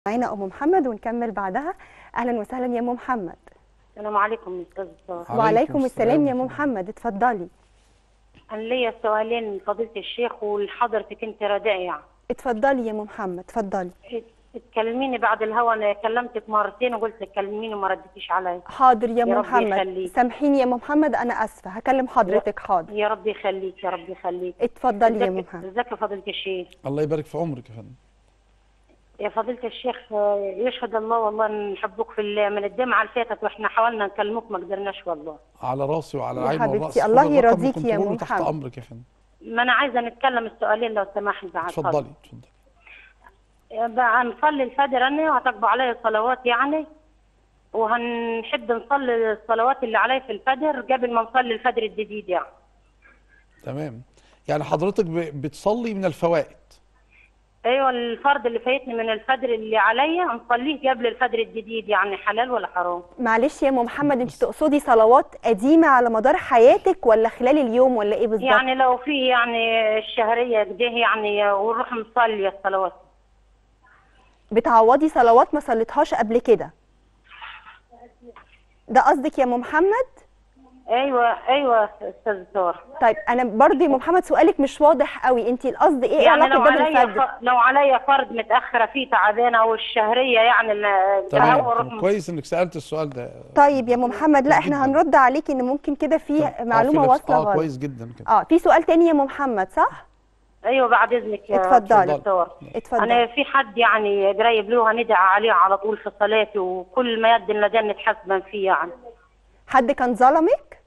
معانا ام محمد ونكمل بعدها اهلا وسهلا يا ام محمد السلام عليكم استاذ الدكتور عليكم وعليكم السلام السلام يا ام محمد اتفضلي انا ليا سؤالين فضيله الشيخ ولحضرتك انت رداء يعني اتفضلي يا ام محمد اتفضلي تكلميني بعد الهوا انا كلمتك مرتين وقلت لك كلميني وما ردتيش عليا حاضر يا ام يا رب محمد يخليك. سامحيني يا ام محمد انا اسفه هكلم حضرتك حاضر يا رب يخليك يا رب يخليك اتفضلي يا ام ازيك محمد ازيك يا فضيله الشيخ الله يبارك في عمرك يا فندم يا فضيله الشيخ آه، يشهد الله والله ان نحبك في الله من الجمعه اللي فاتت واحنا حاولنا نكلمك ما قدرناش والله على راسي وعلى يا العين حبيبتي، والراس الله خد الرقم يرضيك يا وكنترول أم تحت محمد. امرك يا فندم ما انا عايزه نتكلم السؤالين لو سمحت بعد اتفضلي اتفضلي بقى نصلي الفجر انا وهتقبع علي الصلوات يعني وهنحب نصلي الصلوات اللي علي في الفجر قبل ما نصلي الفجر الجديد يعني تمام يعني حضرتك ب- بتصلي من الفوائد ايوه الفرض اللي فايتني من الفجر اللي عليا نصليه قبل الفجر الجديد يعني حلال ولا حرام معلش يا ام محمد انت تقصدي صلوات قديمه على مدار حياتك ولا خلال اليوم ولا ايه بالظبط يعني لو في يعني الشهريه كده يعني ونروح نصلي الصلوات بتعوضي صلوات ما صليتهاش قبل كده ده قصدك يا ام محمد ايوه ايوه استاذ دكتور طيب انا برضه يا ام محمد سؤالك مش واضح قوي انت القصد ايه يعني علاقه لو ده عليا بالفجر ف... لو عليا فرض متاخره فيه تعبانه او الشهريه يعني ال- تمام أروح تمام. كويس انك سالت السؤال ده طيب يا ام محمد لا احنا جداً. هنرد عليكي ان ممكن كده في طب- آه، معلومه في نفس- واصله اه غلط كويس جدا كده اه في سؤال تاني يا ام محمد صح ايوه بعد اذنك يا اتفضلي. أستاذ دكتور اتفضلي انا في حد يعني قريب له هندعي عليه على طول في صلاتي وكل ما يد لدن نتحاسبا فيه يعني حد كان ظلمك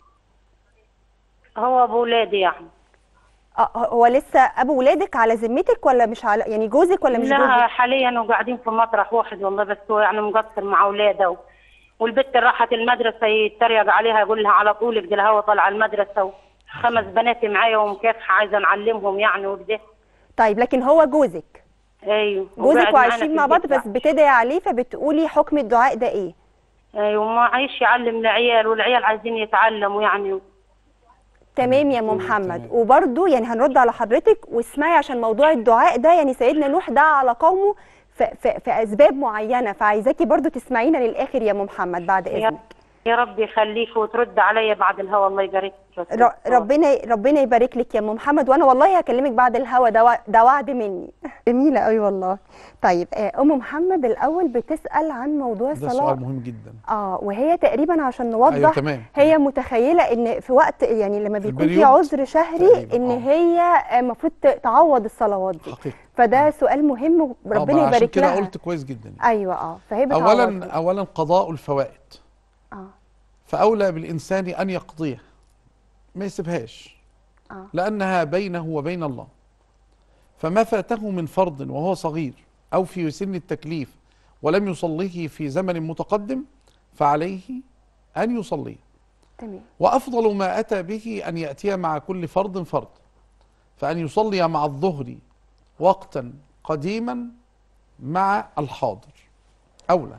هو ابو ولادي يعني اه هو لسه ابو ولادك على ذمتك ولا مش على يعني جوزك ولا مش لا جوزك حاليا وقاعدين في مطرح واحد والله بس هو يعني مقصر مع اولاده و... والبت اللي راحت المدرسه يتريق عليها يقول لها على طول كده هو طالعه المدرسه خمس بنات معايا ومكافحه عايزه نعلمهم يعني وكده طيب لكن هو جوزك ايوه جوزك وقاعد معانا وعايشين في مع بعض البيت بس بتدعي عليه فبتقولي حكم الدعاء ده ايه ايوه ما عايش يعلم العيال والعيال عايزين يتعلموا يعني تمام يا ام تمام. محمد وبرده يعني هنرد على حضرتك واسمعي عشان موضوع الدعاء ده يعني سيدنا نوح دعا على قومه في, في, في اسباب معينه فعايزاكي برده تسمعينا للاخر يا ام محمد بعد يا, اذنك يا رب يخليك وترد عليا بعد الهوا الله يبارك فيك يا ر- أستاذ. ربنا ربنا يبارك لك يا ام محمد وانا والله هكلمك بعد الهوا ده وع- ده وعد مني جميله قوي والله طيب آه، ام محمد الاول بتسال عن موضوع ده الصلاه سؤال مهم جدا اه وهي تقريبا عشان نوضح ايوه تمام هي متخيله ان في وقت يعني لما بيكون في البريود عذر شهري تقريباً، ان آه. هي المفروض تعوض الصلوات دي حقيقي فده سؤال مهم آه، ما وربنا عشان يبارك كده لها قلت كويس جدا يعني. ايوه اه فهي بتعوض اولا اولا قضاء الفوائد اه فاولى بالانسان ان يقضيها ما يسيبهاش اه لأنها بينه وبين الله فما فاته من فرض وهو صغير أو في سن التكليف ولم يصليه في زمن متقدم فعليه أن يصليه تمام وأفضل ما أتى به أن يأتي مع كل فرض فرض فأن يصلي مع الظهر وقتا قديما مع الحاضر أولى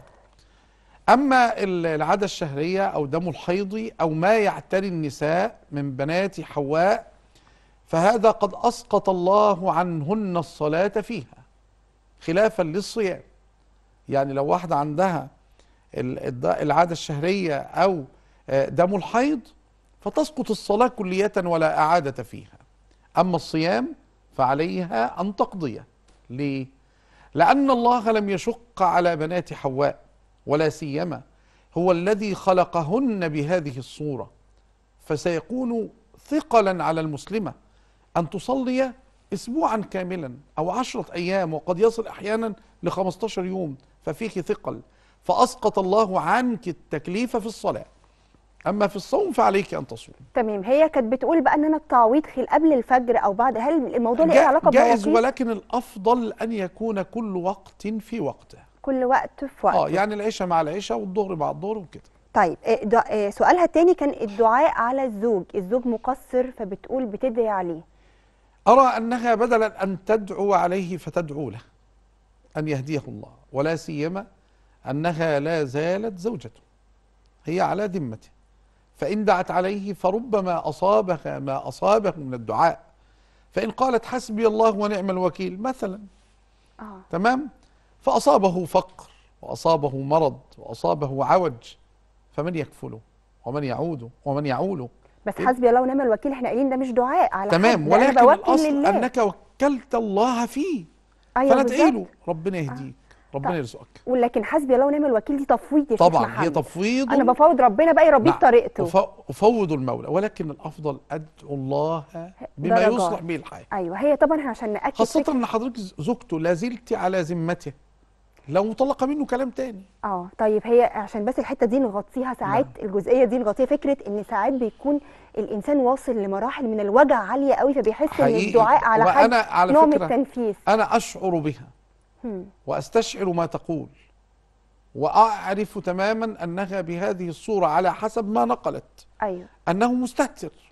أما ال- العادة الشهرية أو دم الحيض أو ما يعتري النساء من بنات حواء فهذا قد أسقط الله عنهن الصلاة فيها خلافا للصيام يعني لو واحدة عندها ال- الد- العادة الشهرية أو آه، دم الحيض فتسقط الصلاة كلية ولا إعادة فيها أما الصيام فعليها أن تقضيه ليه؟ لأن الله لم يشق على بنات حواء ولا سيما هو الذي خلقهن بهذه الصورة فسيكون ثقلا على المسلمة أن تصلي أسبوعا كاملا أو عشرة أيام وقد يصل أحيانا لخمستاشر يوم ففيه ثقل فأسقط الله عنك التكليف في الصلاة أما في الصوم فعليك أن تصوم تمام هي كانت بتقول بقى ان انا التعويض خل قبل الفجر او بعد هل الموضوع له ايه جا- علاقه جائز بمواقيت ولكن الأفضل أن يكون كل وقت في وقته كل وقت في وقت اه يعني العشاء مع العشاء والظهر مع الظهر وكده طيب آه، دع- آه، سؤالها التاني كان الدعاء على الزوج الزوج مقصر فبتقول بتدعي عليه أرى أنها بدلا أن تدعو عليه فتدعو له أن يهديه الله ولا سيما أنها لا زالت زوجته هي على ذمته فإن دعت عليه فربما أصابها ما أصابه من الدعاء فإن قالت حسبي الله ونعم الوكيل مثلا اه تمام فأصابه فقر وأصابه مرض وأصابه عوج فمن يكفله ومن يعوده ومن يعوله بس حسبي الله ونعم الوكيل احنا قايلين ده مش دعاء على تمام حد، ده أنا ولكن بوكل الأصل لله. أنك وكلت الله فيه أيوة فندعي بالظبط. له ربنا يهديك ربنا طيب. يرزقك ولكن حسبي الله ونعم الوكيل دي تفويض يا شيخ طبعا هي محمد. تفويض انا بفوض ربنا بقى يربيه نعم. بطريقته وف- أفوض المولى ولكن الأفضل أدعو الله بما درجات. يصلح به الحياة ايوه هي طبعا احنا عشان ناكد خاصة فكرة- أن حضرتك زوجته لا زلت على ذمته لو مطلقة منه كلام تاني اه طيب هي عشان بس الحته دي نغطيها ساعات الجزئيه دي نغطيها فكره ان ساعات بيكون الانسان واصل لمراحل من الوجع عاليه قوي فبيحس ان حقيقي. الدعاء على حد وأنا على نوع من فكرة التنفيس أنا أشعر بها هم. وأستشعر ما تقول وأعرف تماما أنها بهذه الصورة على حسب ما نقلت ايوه أنه مستهتر